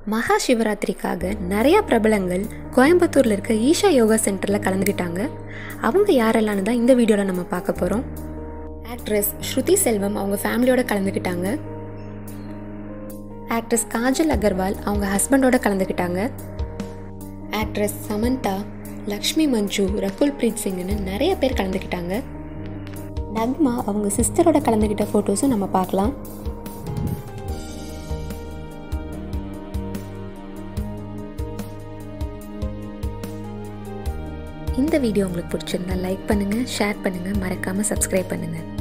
மகா சிவராத்திரிக்காக நிறைய பிரபலங்கள் கோயம்புத்தூரில் இருக்க ஈஷா யோகா சென்டரில் கலந்துக்கிட்டாங்க அவங்க யாரெல்லாம்னு தான் இந்த வீடியோவில் நம்ம பார்க்க போகிறோம் ஆக்ட்ரஸ் ஸ்ருதி செல்வம் அவங்க ஃபேமிலியோட கலந்துக்கிட்டாங்க ஆக்ட்ரஸ் காஜல் அகர்வால் அவங்க ஹஸ்பண்டோட கலந்துக்கிட்டாங்க ஆக்ட்ரஸ் சமந்தா லக்ஷ்மி மஞ்சு ரகுல் பிரீத் சிங்னு நிறைய பேர் கலந்துக்கிட்டாங்க நக்மா அவங்க சிஸ்டரோட கலந்துக்கிட்ட ஃபோட்டோஸும் நம்ம பார்க்கலாம் இந்த வீடியோ உங்களுக்கு பிடிச்சிருந்தா லைக் பண்ணுங்கள் ஷேர் பண்ணுங்கள் மறக்காமல் சப்ஸ்கிரைப் பண்ணுங்கள்